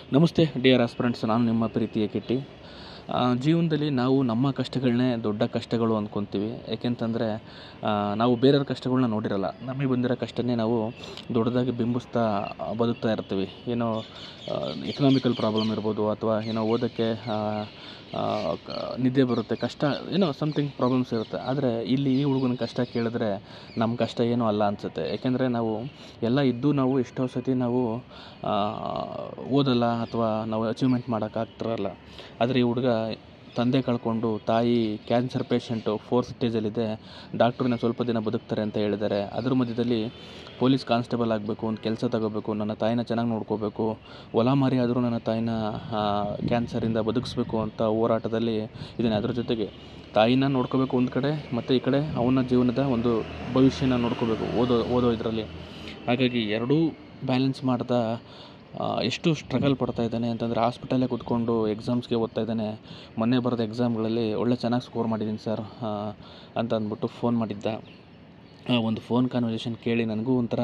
ನಮಸ್ತೆ dear aspirants ನಾನು ನಿಮ್ಮ ಪ್ರೀತಿಯ ಕಿಟ್ಟಿ ಆ, ಜೀವನದಲ್ಲಿ ನಾವು ನಮ್ಮ ಕಷ್ಟಗಳನ್ನೇ ದೊಡ್ಡ ಕಷ್ಟಗಳು ಅಂದ್ಕೊತೀವಿ ಯಾಕೆಂತಂದರೆ ನಾವು ಬೇರೆಯವ್ರ ಕಷ್ಟಗಳ್ನ ನೋಡಿರಲ್ಲ ನಮಗೆ ಬಂದಿರೋ ಕಷ್ಟನೇ ನಾವು ದೊಡ್ಡದಾಗಿ ಬಿಂಬಿಸ್ತಾ ಬದುಕ್ತಾ ಇರ್ತೀವಿ ಏನೋ ಎಕನಾಮಿಕಲ್ ಪ್ರಾಬ್ಲಮ್ ಇರ್ಬೋದು ಅಥವಾ ಏನೋ ಓದೋಕ್ಕೆ ಆ, ಆ, ಕ- ನಿದ್ದೆ ಬರುತ್ತೆ ಕಷ್ಟ ಏನೋ ಸಮಥಿಂಗ್ ಪ್ರಾಬ್ಲಮ್ಸ್ ಇರುತ್ತೆ ಆದರೆ ಇಲ್ಲಿ ಈ ಹುಡುಗನ ಕಷ್ಟ ಕೇಳಿದ್ರೆ ನಮ್ಮ ಕಷ್ಟ ಏನೂ ಅಲ್ಲ ಅನಿಸುತ್ತೆ ಯಾಕೆಂದರೆ ನಾವು ಎಲ್ಲ ಇದ್ದು ನಾವು ಎಷ್ಟೋ ಸತಿ ನಾವು ಆ, ಓದಲ್ಲ ಅಥವಾ ನಾವು ಅಚೀವ್ಮೆಂಟ್ ಮಾಡೋಕ್ಕಾಗ್ತಿರಲ್ಲ ಆದರೆ ಈ ಹುಡುಗ ತಂದೆ ಕಳ್ಕೊಂಡು ತಾಯಿ ಕ್ಯಾನ್ಸರ್ ಪೇಷಂಟು ಫೋರ್ತ್ ಸ್ಟೇಜಲ್ಲಿದೆ ಡಾಕ್ಟ್ರನ್ನ ಸ್ವಲ್ಪ ದಿನ ಬದುಕ್ತಾರೆ ಅಂತ ಹೇಳಿದ್ದಾರೆ ಅದ್ರ ಮಧ್ಯದಲ್ಲಿ ಪೊಲೀಸ್ ಕಾನ್ಸ್ಟೇಬಲ್ ಆಗಬೇಕು ಒಂದು ಕೆಲಸ ತಗೋಬೇಕು ನನ್ನ ತಾಯಿನ ಚೆನ್ನಾಗಿ ನೋಡ್ಕೋಬೇಕು ಹೊಲ ಮಾರಿ ಆದರೂ ನನ್ನ ತಾಯಿನ ಕ್ಯಾನ್ಸರಿಂದ ಬದುಕಿಸ್ಬೇಕು ಅಂತ ಹೋರಾಟದಲ್ಲಿ ಇದ್ದಾನೆ ಅದ್ರ ಜೊತೆಗೆ ತಾಯಿನ ನೋಡ್ಕೋಬೇಕು ಒಂದು ಕಡೆ ಮತ್ತು ಈ ಕಡೆ ಅವನ ಜೀವನದ ಒಂದು ಭವಿಷ್ಯನ ನೋಡ್ಕೋಬೇಕು ಓದೋ ಓದೋ ಇದರಲ್ಲಿ ಹಾಗಾಗಿ ಎರಡೂ ಬ್ಯಾಲೆನ್ಸ್ ಮಾಡ್ದ ಆ, ಎಷ್ಟು ಸ್ಟ್ರಗಲ್ ಪಡ್ತಾ ಇದ್ದಾನೆ ಅಂತಂದರೆ ಹಾಸ್ಪಿಟಲ್ಲೇ ಕೂತ್ಕೊಂಡು ಎಕ್ಸಾಮ್ಸ್ಗೆ ಓದ್ತಾ ಇದ್ದಾನೆ ಮೊನ್ನೆ ಬರೆದ ಎಕ್ಸಾಮ್ಗಳಲ್ಲಿ ಒಳ್ಳೆ ಚೆನ್ನಾಗಿ ಸ್ಕೋರ್ ಮಾಡಿದ್ದೀನಿ ಸರ್ ಅಂತ ಅಂದ್ಬಿಟ್ಟು ಫೋನ್ ಮಾಡಿದ್ದ ಆ ಒಂದು ಫೋನ್ ಕಾನ್ವರ್ಸೇಷನ್ ಕೇಳಿ ನನಗೂ ಒಂಥರ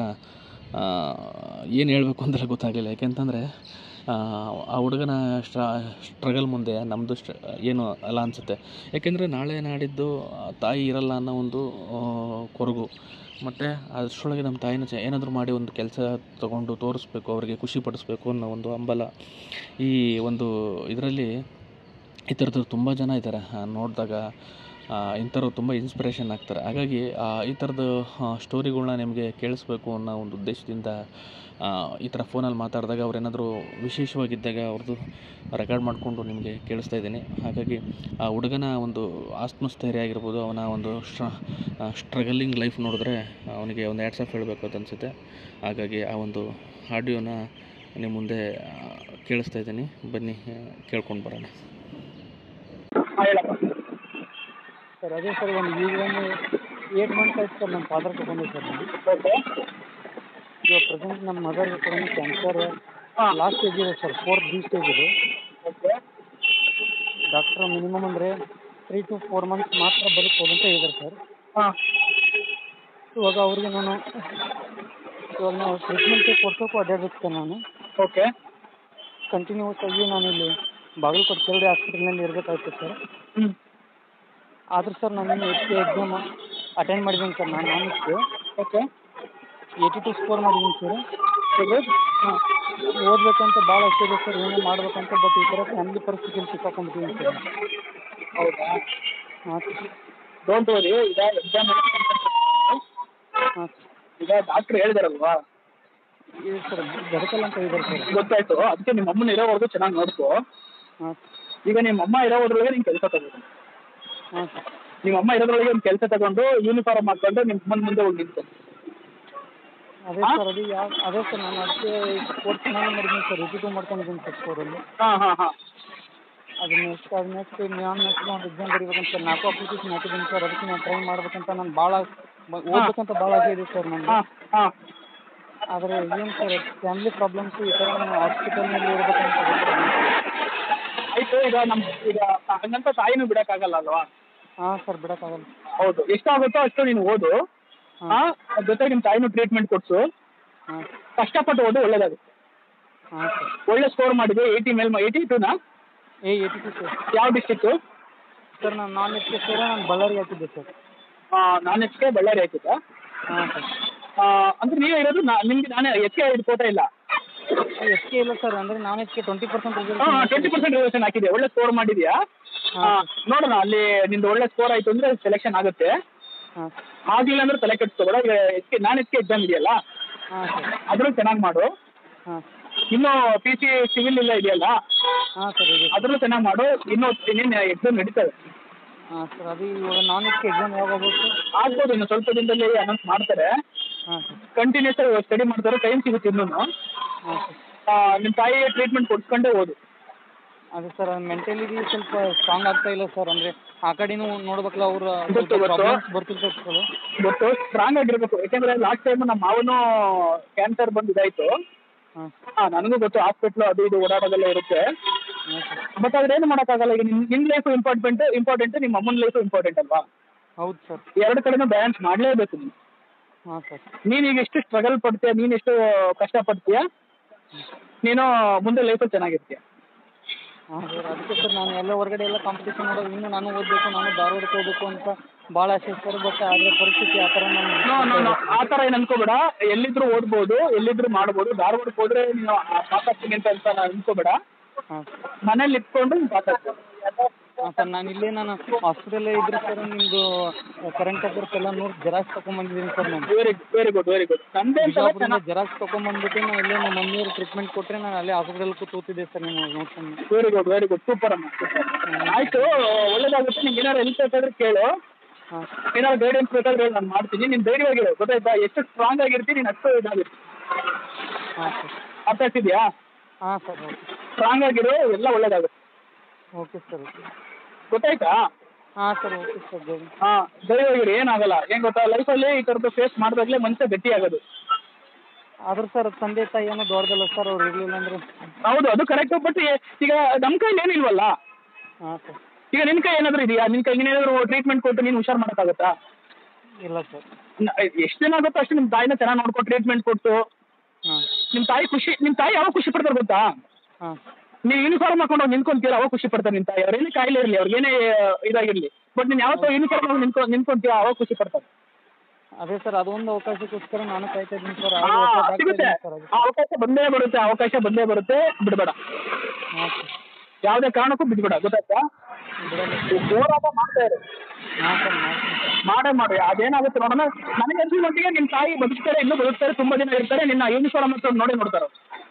ಏನು ಹೇಳಬೇಕು ಅಂತೆಲ್ಲ ಗೊತ್ತಾಗಲಿಲ್ಲ ಯಾಕೆಂತಂದರೆ ಆ ಹುಡುಗನ ಸ್ಟ್ರ ಸ್ಟ್ರಗಲ್ ಮುಂದೆ ನಮ್ಮದು ಸ್ಟ್ರ ಏನು ಅಲ್ಲ ಅನಿಸುತ್ತೆ ಯಾಕೆಂದರೆ ನಾಳೆ ನಾಡಿದ್ದು ಆ, ತಾಯಿ ಇರಲ್ಲ ಅನ್ನೋ ಒಂದು ಆ, ಕೊರಗು ಮತ್ತು ಅಷ್ಟರೊಳಗೆ ನಮ್ಮ ತಾಯಿನ ಚ ಏನಾದರೂ ಮಾಡಿ ಒಂದು ಕೆಲಸ ತೊಗೊಂಡು ತೋರಿಸ್ಬೇಕು ಅವರಿಗೆ ಖುಷಿ ಪಡಿಸ್ಬೇಕು ಅನ್ನೋ ಒಂದು ಹಂಬಲ ಈ ಒಂದು ಇದರಲ್ಲಿ ಈ ಥರದ್ದು ತುಂಬ ಜನ ಇದ್ದಾರೆ ನೋಡಿದಾಗ ಇಂಥವ್ರು ತುಂಬ ಇನ್ಸ್ಪಿರೇಷನ್ ಆಗ್ತಾರೆ ಹಾಗಾಗಿ ಆ, ಈ ಥರದ್ದು ಸ್ಟೋರಿಗಳ್ನ ನಿಮಗೆ ಕೇಳಿಸ್ಬೇಕು ಅನ್ನೋ ಒಂದು ಉದ್ದೇಶದಿಂದ ಆ, ಈ ಥರ ಫೋನಲ್ಲಿ ಮಾತಾಡಿದಾಗ ಅವ್ರೇನಾದರೂ ವಿಶೇಷವಾಗಿದ್ದಾಗ ಅವ್ರದ್ದು ರೆಕಾರ್ಡ್ ಮಾಡಿಕೊಂಡು ನಿಮಗೆ ಕೇಳಿಸ್ತಾ ಇದ್ದೀನಿ ಹಾಗಾಗಿ ಆ ಹುಡುಗನ ಒಂದು ಆತ್ಮಸ್ಥೈರ್ಯ ಆಗಿರ್ಬೋದು ಅವನ ಒಂದು ಸ್ಟ್ರ ಸ್ಟ್ರಗಲಿಂಗ್ ಲೈಫ್ ನೋಡಿದ್ರೆ ಅವನಿಗೆ ಒಂದು ಆ್ಯಡ್ಸ್ ಆಫ್ ಹೇಳಬೇಕು ಅಂತ ಅನಿಸುತ್ತೆ ಹಾಗಾಗಿ ಆ ಒಂದು ಆಡಿಯೋನ ನಿಮ್ಮ ಮುಂದೆ ಆ, ಕೇಳಿಸ್ತಾ ಇದ್ದೀನಿ ಬನ್ನಿ ಕೇಳ್ಕೊಂಡು ಬರೋಣ ಸರ್ ಅದೇ ಸರ್ ಒಂದು ಈಗ ಒಂದು ಏಟ್ ಮಂತ್ಸ್ ಆಯ್ತು ಸರ್ ನಮ್ಮ ಫಾದರ್ ತಗೊಂಡು ಸರ್ ನಾನು ಓಕೆ ಇವಾಗ ಪ್ರೆಸೆಂಟ್ ನಮ್ಮ ಮದರ್ ಕೂಡ ಕ್ಯಾನ್ಸರ್ ಲಾಸ್ಟ್ ಸ್ಟೇಜ್ ಇದೆ ಸರ್ ಫೋರ್ತ್ ಬಿ ಸ್ಟೇಜ್ ಇದೆ ಓಕೆ ಡಾಕ್ಟ್ರ್ ಮಿನಿಮಮ್ ಅಂದರೆ ತ್ರೀ ಟು ಫೋರ್ ಮಂತ್ಸ್ ಮಾತ್ರ ಬದುಕ್ಬೋದು ಅಂತ ಹೇಳಿದ್ದಾರೆ ಸರ್ ಹಾಂ ಇವಾಗ ಅವ್ರಿಗೆ ನಾನು ಇವಾಗ ನಾವು ಟ್ರೀಟ್ಮೆಂಟ್ ಕೊಡ್ಸೋಕ್ಕೂ ಅಡ್ಡಾಡ್ಬೇಕು ಸರ್ ನಾನು ಓಕೆ ಕಂಟಿನ್ಯೂಸ್ ಆಗಿ ನಾನು ಇಲ್ಲಿ ಬಾಗಲಕೋಟೆ ಕೆರಡಿ ಹಾಸ್ಪಿಟಲ್ನಲ್ಲಿ ಇರಬೇಕಾಯ್ತು ಸರ್ ಹ್ಞೂ ಆದರೂ ಸರ್ ನಾನು ಎಚ್ ಕೆ ಎಕ್ಸಾಮ್ ಅಟೆಂಡ್ ಮಾಡಿದ್ದೀನಿ ಸರ್ ನಾನು ನಾನಿಕ್ಕೆ ಓಕೆ ಏಯ್ಟಿ ಟು ಸ್ಕೋರ್ ಮಾಡಿದ್ದೀನಿ ಸರ್ ಗುಡ್ ಹಾಂ ಓದಬೇಕಂತ ಭಾಳ ಆಸೆ ಇದೆ ಸರ್ ಏನೋ ಮಾಡ್ಬೇಕಂತ ಬಟ್ ಈ ಥರ ಫ್ಯಾಮಿಲಿ ಪರಿಸ್ಥಿತಿಯಲ್ಲಿ ಸಿಕ್ಕಾಕೊಂಡ್ಬಿಟ್ಟಿದ್ದೀನಿ ಸರ್ ಹೌದಾ ಹಾಂ ಸರ್ ಡೋಂಟ್ ವರಿ ಈಗ ಎಕ್ಸಾಮ್ ಹಾಂ ಈಗ ಡಾಕ್ಟ್ರ್ ಹೇಳಿದಾರಲ್ವಾ ಇದೆ ಸರ್ ಬದುಕಲ್ಲ ಅಂತ ಹೇಳಿದ್ದಾರೆ ಸರ್ ಗೊತ್ತಾಯ್ತು ಅದಕ್ಕೆ ನಿಮ್ಮ ಅಮ್ಮನ ಇರೋವರೆಗೂ ಚೆನ್ನಾಗಿ ನೋಡ್ಕೋ ಹಾಂ ಈಗ ನಿಮ್ಮ ಅಮ್ಮ ಇರೋದ್ರೊಳಗೆ ನೀನು ಕೆಲಸ ತಗೋದು ಹಾಂ ಸರ್ ನಿಮ್ಮ ಅಮ್ಮ ಇರೋದ್ರೊಳಗೆ ಒಂದು ಕೆಲಸ ತಗೊಂಡು ಯೂನಿಫಾರ್ಮ್ ಹಾಕೊಂಡು ನಿಮ್ಮ ಅಮ್ಮನ ಮುಂದೆ ಹೋಗಿ ನಿಂತು ಅದೇ ಸರ್ ಅದು ಯಾವ ಅದೇ ಸರ್ ನಾನು ಅದಕ್ಕೆ ಸ್ಪೋರ್ಟ್ಸ್ ಚೆನ್ನಾಗಿ ಮಾಡಿದ್ದೀನಿ ಸರ್ ರಿಪೀಟು ಮಾಡ್ಕೊಂಡಿದ್ದೀನಿ ಸರ್ ಸ್ಕೋರಲ್ಲಿ ಹಾಂ ಹಾಂ ಹಾಂ ಅದು ನೆಕ್ಸ್ಟ್ ಅದು ನೆಕ್ಸ್ಟ್ ನಾನು ನೆಕ್ಸ್ಟ್ ಒಂದು ಎಕ್ಸಾಮ್ ಬರೀಬೇಕಂತ ಸರ್ ನಾಲ್ಕು ಅಪ್ಲಿಕೇಶನ್ ಹಾಕಿದ್ದೀನಿ ಸರ್ ಅದಕ್ಕೆ ನಾನು ಟ್ರೈ ಮಾಡ್ಬೇಕಂತ ನಾನು ಭಾಳ ಓದಬೇಕಂತ ಭಾಳ ಆಸೆ ಇದೆ ಸರ್ ನನಗೆ ಹಾಂ ಹಾಂ ಆದರೆ ಏನು ಸರ್ ಫ್ಯಾಮಿಲಿ ಪ್ರಾಬ್ಲಮ್ಸು ಈ ಥರ ನಾನು ಹಾಸ್ಪಿಟಲ್ನಲ್ಲಿ ಇರಬೇಕಂತ ಆಯಿತು ಈಗ ನಮ್ಮ ಈಗ ಹಂಗಂತ ತಾಯಿನೂ ಬಿಡೋಕ್ಕಾಗಲ್ಲ ಅಲ್ವಾ ಹಾಂ ಸರ್ ಬಿಡೋಕ್ಕಾಗಲ್ಲ ಹೌದು ಎಷ್ಟಾಗುತ್ತೋ ಅಷ್ಟು ನೀನು ಓದು ಹಾಂ ಹಾಂ ಅದ್ರ ಜೊತೆಗೆ ನಿಮ್ಮ ತಾಯಿನೂ ಟ್ರೀಟ್ಮೆಂಟ್ ಕೊಡಿಸು ಹಾಂ ಕಷ್ಟಪಟ್ಟು ಓದು ಒಳ್ಳೇದಾಗುತ್ತೆ ಹಾಂ ಸರ್ ಒಳ್ಳೆ ಸ್ಕೋರ್ ಮಾಡಿದೆ ಏಯ್ಟಿ ಮೇಲೆ ಏಯ್ಟಿ ಟೂನಾ ಏ ಏಯ್ಟಿ ಟು ಸರ್ ಯಾವ ಡಿಸ್ಟಿಕ್ಕು ಸರ್ ನಾನು ನಾನ್ ಎಚ್ ಕೆ ಸರ್ ನಾನು ಬಳ್ಳಾರಿಗೆ ಹಾಕಿದ್ದೆ ಸರ್ ನಾನು ಎಚ್ ಕೆ ಬಳ್ಳಾರಿ ಹಾಕಿದ್ದ ಹಾಂ ಸರ್ ಅಂದ್ರೆ ನೀವೇ ಇರೋದು ನಾ ನಿಮಗೆ ನಾನೇ ಎಚ್ ಕೆ ಇದು ಕೋಟ ಇಲ್ಲ ಎಸ್ ಕೆ ಇಲ್ಲ ಸರ್ ಅಂದರೆ ನಾನ್ ಎಚ್ ಕೆ ಟ್ವೆಂಟಿ ಪರ್ಸೆಂಟ್ ಹಾಂ ಟ್ವೆಂಟಿ ಪರ್ಸೆಂಟ್ ರಿಸರ್ವೇಷನ್ ಹಾಕಿದೆ ಒಳ್ಳೆ ಸ್ಕೋರ್ ಮಾಡಿದ್ಯಾ ಹಾಂ ನೋಡೋಣ ಅಲ್ಲಿ ನಿಂದು ಒಳ್ಳೆ ಸ್ಕೋರ್ ಆಯಿತು ಅಂದರೆ ಸೆಲೆಕ್ಷನ್ ಆಗುತ್ತೆ ಹಾಂ ಆಗಲಿಲ್ಲ ಅಂದ್ರೆ ತಲೆ ಕೆಡಿಸ್ಕೋಬೇಡ ಈಗ ಎಚ್ ಕೆ ನಾನು ಎಚ್ ಕೆ ಎಕ್ಸಾಮ್ ಇದೆಯಲ್ಲ ಹಾಂ ಸರ್ ಅದ್ರೂ ಚೆನ್ನಾಗಿ ಮಾಡು ಹಾಂ ಇನ್ನು ಪಿ ಸಿ ಸಿವಿಲ್ ಇಲ್ಲ ಇದೆಯಲ್ಲ ಹಾಂ ಸರ್ ಇದೆ ಅದ್ರಲ್ಲೂ ಚೆನ್ನಾಗಿ ಮಾಡು ಇನ್ನೂ ಇನ್ನೇನು ಎಕ್ಸಾಮ್ ನಡೀತದೆ ಹಾಂ ಸರ್ ಅದು ಇವಾಗ ನಾನ್ ಎಚ್ ಕೆ ಎಕ್ಸಾಮ್ ಯಾವಾಗ ಆಗ್ಬೋದು ಸರ್ ಆಗ್ಬೋದು ಇನ್ನು ಸ್ವಲ್ಪ ದಿನದಲ್ಲಿ ಅನೌನ್ಸ್ ಮಾಡ್ತಾರೆ ಹಾಂ ಸರ್ ಕಂಟಿನ್ಯೂಸ್ ಸ್ಟಡಿ ಮಾಡ್ತಾರೆ ಟೈಮ್ ಸಿಗುತ್ತೆ ಇನ್ನೂ ಹಾಂ ಸರ್ ನಿಮ್ಮ ತಾಯಿ ಟ್ರೀಟ್ಮೆಂಟ್ ಕೊಡ್ಸ್ಕೊಂಡೇ ಓದು ಅದೇ ಸರ್ ಮೆಂಟಲಿಟಿ ಸ್ವಲ್ಪ ಸ್ಟ್ರಾಂಗ್ ಆಗ್ತಾ ಇಲ್ಲ ಸರ್ ಅಂದರೆ ಆ ಕಡೆನೂ ನೋಡ್ಬೇಕಲ್ಲ ಅವ್ರ ಗೊತ್ತು, ಗೊತ್ತು. ಪ್ರಾಬ್ಲಮ್ಸ್ ಬರ್ತಿರ್ತದೆ ಸರ್ ಗೊತ್ತು ಸ್ಟ್ರಾಂಗ್ ಆಗಿರ್ಬೇಕು ಯಾಕಂದ್ರೆ ಲಾಸ್ಟ್ ಟೈಮ್ ನಮ್ಮ ಮಾವನು ಕ್ಯಾನ್ಸರ್ ಬಂದು ಇದಾಯ್ತು ಹಾಂ ಹಾಂ ನನಗೂ ಗೊತ್ತು ಹಾಸ್ಪಿಟ್ಲು ಅದು ಇದು ಓಡಾಡೋದೆಲ್ಲ ಇರುತ್ತೆ ಹಾಂ ಸರ್ ಬಟ್ ಆದ್ರೆ ಏನು ಮಾಡೋಕ್ಕಾಗಲ್ಲ ಈಗ ನಿನ್ನ ನಿನ್ನ ಲೈಫು ಇಂಪಾರ್ಟೆಂಟ್ ಇಂಪಾರ್ಟೆಂಟ್ ನಿಮ್ಮ ಅಮ್ಮನ ಲೈಫು ಇಂಪಾರ್ಟೆಂಟ್ ಅಲ್ವಾ ಹೌದು ಸರ್ ಎರಡು ಕಡೆನೂ ಬ್ಯಾಲೆನ್ಸ್ ಮಾಡಲೇಬೇಕು ನೀನು ಹಾಂ ಸರ್ ನೀನು ಈಗ ಎಷ್ಟು ಸ್ಟ್ರಗಲ್ ಪಡ್ತೀಯ ನೀನು ಎಷ್ಟು ಕಷ್ಟಪಡ್ತೀಯ ನೀನು ಮುಂದೆ ಲೈಫಲ್ಲಿ ಚೆನ್ನಾಗಿರ್ತೀಯ ಹಾಂ ಸರ್ ಅದಕ್ಕೆ ಸರ್ ನಾನು ಎಲ್ಲ ಹೊರಗಡೆ ಎಲ್ಲ ಕಾಂಪಿಟೇಷನ್ ಮಾಡೋದು ಇನ್ನು ನಾನು ಓದಬೇಕು ನಾನು ಧಾರವಾಡಕ್ಕೆ ಹೋಗ್ಬೇಕು ಅಂತ ಭಾಳ ಆಸೆ ಸರ್ ಬಟ್ ಆದರೆ ಪರಿಸ್ಥಿತಿ ಆ ಥರ ನೋ ನಾನು ನೋ ನೋ ಆ ಥರ ಏನು ಅನ್ಕೋಬೇಡ ಎಲ್ಲಿದ್ರು ಓದ್ಬೋದು ಎಲ್ಲಿದ್ರು ಮಾಡ್ಬೋದು ಧಾರವಾಡಕ್ಕೆ ಹೋದ್ರೆ ನೀನು ಪಾಸ್ ಆಗ್ತೀನಿ ಅಂತ ಅಂತ ನಾನು ಅನ್ಕೋಬೇಡ ಹಾಂ ಮನೇಲಿ ಇಟ್ಕೊಂಡು ನೀನು ಪಾಸ್ ಆಗ್ತೀನಿ ಹಾಂ ಸರ್ ನಾನು ಇಲ್ಲೇ ನಾನು ಹಾಸ್ಪಿಟಲ್ಲೇ ಇದ್ದರೆ ಸರ್ ನಿಮ್ಮದು ಕರೆಂಟ್ ಅಫೇರ್ಸ್ ಎಲ್ಲ ನೋಡಿ ಜೆರಾಕ್ಸ್ ತೊಗೊಂಬಂದಿದ್ದೀನಿ ಸರ್ ನಾನು very very good very good ನಂದೇ ಅಂತಲ್ಲ ಬಿಜಾಪುರದಿಂದ ಚೆನ್ನಾಗಿ ಜೆರಾಕ್ಸ್ ತೊಗೊಂಬಂದ್ಬಿಟ್ಟು ನಾನು ಇಲ್ಲೇ ನಮ್ಮ ಮಮ್ಮಿಯವ್ರು ಟ್ರೀಟ್ಮೆಂಟ್ ಕೊಟ್ಟರೆ ನಾನು ಅಲ್ಲೇ ಹಾಸ್ಪಿಟಲ್ ಕೂತಿದ್ದೆ ಸರ್ ನೀವು ನೋಡ್ಕೊಂಡು very good very good super ಅಮ್ಮ ಸೂಪರ್ ಆಯಿತು ಒಳ್ಳೇದಾಗುತ್ತೆ ನಿಮ್ಗೆ ಏನಾದ್ರು ಹೆಲ್ಪ್ ಬೇಕಾದ್ರೆ ಕೇಳು ಹಾಂ ಏನಾದ್ರು ಗೈಡೆನ್ಸ್ ಬೇಕಾದ್ರೆ ಹೇಳು ನಾನು ಮಾಡ್ತೀನಿ ನೀನು ಧೈರ್ಯವಾಗಿರು ಗೊತ್ತಾಯ್ತಾ ಎಷ್ಟು ಸ್ಟ್ರಾಂಗ್ ಆಗಿರ್ತೀನಿ ನೀನು ಅಷ್ಟು ಇದಾಗಿರ್ತೀನಿ ಹಾಂ ಸರ್ ಅರ್ಥ ಆಗ್ತಿದ್ಯಾ ಹಾಂ ಸರ್ ಓಕೆ ಸ್ಟ್ರಾಂಗ್ ಆಗಿರು ಎಲ್ಲ ಒಳ್ಳೇದಾಗುತ್ತೆ ಓಕೆ ಸರ್ ಓಕೆ ಗೊತ್ತಾಯ್ತಾ ಹಾಂ ಸರ್ ಓಕೆ ಸರ್ ಜೈ ಹಾಂ ಧೈರ್ಯವಾಗಿರು ಏನಾಗಲ್ಲ ಏನು ಗೊತ್ತಾ ಲೈಫಲ್ಲಿ ಈ ಥರದ್ದು ಫೇಸ್ ಮಾಡಿದಾಗಲೇ ಮನುಷ್ಯ ಗಟ್ಟಿ ಆಗೋದು ಆದ್ರೆ ಸರ್ ತಂದೆ ತಾಯಿ ಏನೋ ದೊಡ್ಡದಲ್ಲ ಸರ್ ಅವ್ರು ಇರಲಿಲ್ಲ ಅಂದರೆ ಹೌದು ಅದು ಕರೆಕ್ಟ್ ಬಟ್ ಈಗ ನಮ್ಮ ಕೈಲಿ ಏನಿಲ್ವಲ್ಲ ಹಾಂ ಸರ್ ಈಗ ನಿನ್ನ ಕೈ ಏನಾದರೂ ಇದೆಯಾ ನಿನ್ನ ಕೈ ಏನಾದರೂ ಟ್ರೀಟ್ಮೆಂಟ್ ಕೊಟ್ಟು ನೀನು ಹುಷಾರು ಮಾಡೋಕ್ಕಾಗತ್ತಾ ಇಲ್ಲ ಸರ್ ಎಷ್ಟು ದಿನ ಆಗುತ್ತೋ ಅಷ್ಟು ನಿಮ್ಮ ತಾಯಿನ ಚೆನ್ನಾಗಿ ನೋಡ್ಕೊಂಡು ಟ್ರೀಟ್ಮೆಂಟ್ ಕೊಟ್ಟು ಹಾಂ ನಿಮ್ಮ ತಾಯಿ ಖುಷಿ ನಿಮ್ಮ ತಾಯಿ ಯಾವಾಗ ಖುಷಿ ಪಡ್ತಾರೆ ಗೊತ್ತಾ ಹಾಂ ನೀವು ಯೂನಿಫಾರ್ಮ್ ಹಾಕೊಂಡು ಹೋಗಿ ನಿಂತ್ಕೊಂತೀರ ಅವಾಗ ಖುಷಿ ಪಡ್ತಾರೆ ನಿಮ್ಮ ತಾಯಿ ಅವ್ರೇನೇ ಕಾಯಿಲೆ ಇರಲಿ ಅವ್ರಿಗೇನೇ ಇದಾಗಿರಲಿ ಬಟ್ ನೀನು ಯಾವತ್ತೋ ಯೂನಿಫಾರ್ಮ್ ಹಾಕೊಂಡು ನಿಂತ್ಕೊ ನಿಂತ್ಕೊಂತೀಯ ಅವಾಗ ಖುಷಿ ಪಡ್ತಾರೆ ಅದೇ ಸರ್ ಅದೊಂದು ಅವಕಾಶಕ್ಕೋಸ್ಕರ ನಾನು ಕಾಯ್ತಾ ಇದ್ದೀನಿ ಸರ್ ಆ, ಅದು ಹೊಸ ಡಾಕ್ಟರ್ ಸಿಗುತ್ತೆ ಇದ್ದೀನಿ ಸರ್ ಅದು ಆ ಅವಕಾಶ ಬಂದೇ ಬರುತ್ತೆ ಆ ಅವಕಾಶ ಬಂದೇ ಬರುತ್ತೆ ಬಿಡಬೇಡ ಹಾಂ ಸರ್ ಯಾವುದೇ ಕಾರಣಕ್ಕೂ ಬಿಡ್ಬೇಡ ಗೊತ್ತಾಯ್ತಾ ಬಿಡಲ್ಲ ಹೋರಾಟ ಮಾಡ್ತಾ ಇರು ಹಾಂ ಸರ್ ಮಾಡ್ತೀನಿ ಸರ್ ಮಾಡೇ ಮಾಡಿ ಅದೇನಾಗುತ್ತೆ ನೋಡೋಣ ನನಗೆ ಅನ್ಸಿದ ಮಟ್ಟಿಗೆ ನಿಮ್ಮ ತಾಯಿ ಬದುಕ್ತಾರೆ ಇನ್ನೂ ಬದುಕ್ತಾರೆ ತುಂಬ ದಿನ ಇರ್ತಾರೆ ನಿನ್ನ ಯೂನಿಫಾರ್ಮ್ ಅಂತ ನೋಡಿ ನೋಡ್ತಾರೆ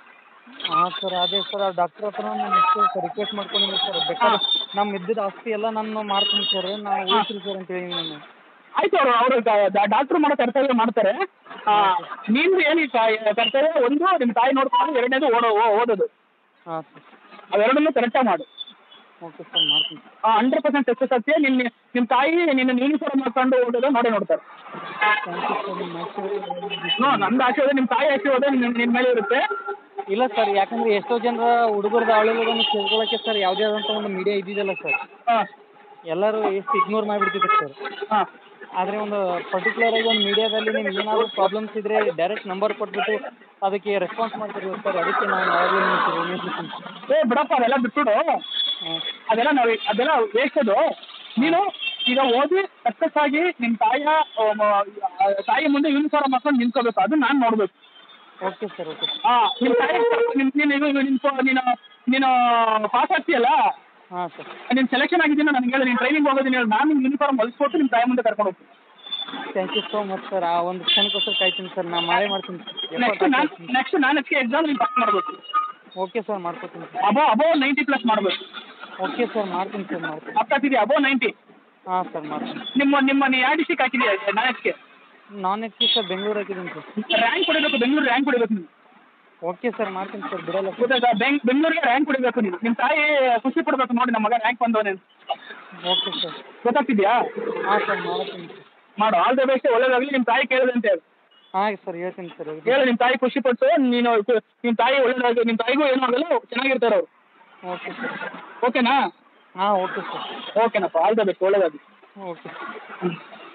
ಹಾಂ ಸರ್ ಅದೇ ಸರ್ ಆ ಡಾಕ್ಟ್ರ್ ಹತ್ರ ನಾನು ಇಷ್ಟು ಸರ್ ರಿಕ್ವೆಸ್ಟ್ ಮಾಡ್ಕೊಂಡಿದ್ದೀನಿ ಸರ್ ಬೇಕಾದ್ರೆ ನಮ್ಮ ಇದ್ದಿದ್ದ ಆಸ್ತಿ ಎಲ್ಲ ನಾನು ಮಾಡ್ತೀನಿ ಸರ್ ನಾವು ಉಳಿಸ್ರಿ ಸರ್ ಅಂತ ಹೇಳಿ ನಾನು ಆಯ್ತು ಅವರು ಅವರು ಡಾಕ್ಟ್ರು ಮಾಡೋ ಕರ್ತವ್ಯ ಮಾಡ್ತಾರೆ ಆ, ನಿಂದು ಏನು ಈ ಕ- ಕರ್ತವ್ಯ ಒಂದು ನಿಮ್ಮ ತಾಯಿ ನೋಡ್ಕೊಂಡು ಎರಡನೇದು ಓಡೋ ಓ- ಓದೋದು ಹಾಂ ಸರ್ ಅವೆರಡನ್ನೂ ಕರೆಕ್ಟಾಗಿ ಮಾಡು ಓಕೆ ಸರ್ ಮಾಡ್ತೀನಿ ಸರ್ ಹಂಡ್ರೆಡ್ ಪರ್ಸೆಂಟ್ ಸಕ್ಸಸ್ ಆಗ್ತೀಯ ನಿನ್ನ ನಿಮ್ಮ ತಾಯಿ ನಿನ್ನ ಯೂನಿಫಾರ್ಮ್ ಹಾಕೊಂಡು ಓದೋದು ನೋಡೇ ನೋಡ್ತಾರೆ ಥ್ಯಾಂಕ್ ಯು ಸರ್ ನಿಮ್ಮ ಆಶೀರ್ವಾದ ನೋ ನಂದು ಆಶೀರ್ವಾದ ನಿಮ್ಮ ತಾಯಿ ಆಶೀರ್ವಾದ ನಿನ್ನ ನಿನ್ನ ಮೇಲೆ ಇರುತ್ತೆ ಇಲ್ಲ ಸರ್ ಯಾಕಂದ್ರೆ ಎಷ್ಟೋ ಜನರ ಹುಡುಗರದ ಅವಳಿಗಳನ್ನು ತಿಳ್ಕೊಳ್ಳೋಕ್ಕೆ ಸರ್ ಯಾವುದೇ ಆದಂಥ ಒಂದು ಮೀಡಿಯಾ ಇದ್ದಿದ್ದಲ್ಲ ಸರ್ ಹಾಂ ಎಲ್ಲರೂ ಎಷ್ಟು ಇಗ್ನೋರ್ ಮಾಡಿಬಿಡ್ತಿದ್ರು ಸರ್ ಹಾಂ ಆದರೆ ಒಂದು ಪರ್ಟಿಕ್ಯುಲರ್ ಆಗಿ ಒಂದು ಮೀಡಿಯಾದಲ್ಲಿ ನಿಮ್ಗೆ ಏನಾದರೂ ಪ್ರಾಬ್ಲಮ್ಸ್ ಇದ್ದರೆ ಡೈರೆಕ್ಟ್ ನಂಬರ್ ಕೊಟ್ಬಿಟ್ಟು ಅದಕ್ಕೆ ರೆಸ್ಪಾನ್ಸ್ ಮಾಡ್ತಿರ್ಬೋದು ಸರ್ ಅದಕ್ಕೆ ನಾನು ಯಾವಾಗಲೂ ನಿಮ್ಮ ಸರ್ ಏ ಬಿಡಪ್ಪ ಅದೆಲ್ಲ ಬಿಟ್ಬಿಡು ಹಾಂ ಅದೆಲ್ಲ ನಾವು ಅದೆಲ್ಲ ವೇಸ್ಟ್ ಅದು ನೀನು ಈಗ ಓದಿ ಸಕ್ಸಸ್ ಆಗಿ ನಿಮ್ಮ ತಾಯಿಯ ಆ, ಮ- ಆ, ತಾಯಿ ಮುಂದೆ ಯೂನಿಫಾರ್ಮ್ ಹಾಕೊಂಡು ನಿಂತ್ಕೋಬೇಕು ಅದು ನಾನು ನೋಡ್ಬೇಕು ಓಕೆ ಸರ್ ಓಕೆ ಸರ್ ಹಾಂ ನಿಮ್ಮ ತಾಯಿ ನಿನ್ ನೀನು ಇದು ನಿನ್ ನೀನು ನೀನು ಪಾಸ್ ಆಗ್ತೀಯಲ್ಲ ಹಾಂ ಸರ್ ನೀನು ಸೆಲೆಕ್ಷನ್ ಆಗಿದ್ದೀನಿ ನನಗೆ ಹೇಳಿ ನೀನು ಟ್ರೈನಿಂಗ್ ಹೋಗೋದನ್ನ ಹೇಳಿ ನಾನು ಯೂನಿಫಾರ್ಮ್ ಹೊಲಿಸ್ಕೊಟ್ಟು ನಿಮ್ಮ ತಾಯಿ ಮುಂದೆ ಕರ್ಕೊಂಡು ಹೋಗ್ತೀನಿ thank you so much sir ಆ ಒಂದು ಕ್ಷಣಕ್ಕೋಸ್ಕರ ಕಾಯ್ತೀನಿ ಸರ್ ನಾನು ಮಾಡೇ ಮಾಡ್ತೀನಿ ನೆಕ್ಸ್ಟ್ ನಾನು ನೆಕ್ಸ್ಟ್ ನಾನು ಅದಕ್ಕೆ ಎಕ್ಸಾಮ್ ನೀನು ಪಾಸ್ ಮಾಡಬೇಕು ಓಕೆ ಸರ್ ಮಾಡ್ಕೊತೀನಿ sir above above ninety plus ಮಾಡಬೇಕು ಓಕೆ ಸರ್ ಮಾಡ್ತೀನಿ ಸರ್ ಮಾಡ್ತೀನಿ ಅರ್ಥ ಆಗ್ತಿದೆಯಾ ಅಬೋ ನೈಂಟಿ ಹಾಂ ಸರ್ ಮಾಡ್ತೀನಿ ನಿಮ್ಮ ನಿಮ್ಮ ನೀ ಯಾವ ಡಿಸ್ಟಿಕ್ ಹಾಕಿದೆಯಾ ನಾಳೆಗೆ ನಾನ್ ಎಚ್ ಸರ್ ಬೆಂಗಳೂರು ಹಾಕಿದ್ದೀನಿ ಸರ್ ರ್ಯಾಂಕ್ ಹೊಡಿಬೇಕು ಬೆಂಗಳೂರು ರ್ಯಾಂಕ್ ಹೊಡಿಬೇಕು ನೀವು ಓಕೆ ಸರ್ ಮಾಡ್ತೀನಿ ಸರ್ ಬಿಡಲ್ಲ ಸರ್ ಗೊತ್ತಾಯ್ತಾ ಬೆಂಗ್ ಬೆಂಗಳೂರಿಗೆ ರ್ಯಾಂಕ್ ಹೊಡಿಬೇಕು ನೀನು ನಿಮ್ಮ ತಾಯಿ ಖುಷಿ ಪಡ್ಬೇಕು ನೋಡಿ ನಮ್ಮ ಮಗ ರ್ಯಾಂಕ್ ಬಂದವನೇ ಅಂತ. ಓಕೆ ಸರ್ ಗೊತ್ತಾಗ್ತಿದ್ಯಾ ಹಾಂ ಸರ್ ಮಾಡ್ತೀನಿ ಸರ್ ಮಾಡು ಆಲ್ ದ ಬೆಸ್ಟ್ ಒಳ್ಳೇದಾಗಲಿ ನಿಮ್ಮ ತಾಯಿ ಕೇಳಿದೆ ಅಂತ ಹೇಳು ಹಾಂ ಸರ್ ಹೇಳ್ತೀನಿ ಸರ್ ಹೇಳು ನಿಮ್ಮ ತಾಯಿ ಖುಷಿ ಪಟ್ಟು ನೀನು ನಿಮ್ಮ ತಾಯಿ ಒಳ್ಳೇದಾಗಿ ನಿಮ್ಮ ತಾಯಿಗೂ ಏನೂ ಆಗಲ್ಲ ಚೆನ್ನಾಗಿರ್ತಾರೆ ಅವರು ಓಕೆ ಸರ್ ಓಕೆನಾ ಹಾಂ ಓಕೆ ಸರ್ ಓಕೆನಪ್ಪ ಆಲ್ ದ ಬೆಸ್ಟ್ ಒಳ್ಳೇದಾಗಲಿ ಓಕೆ ಹ್ಞೂ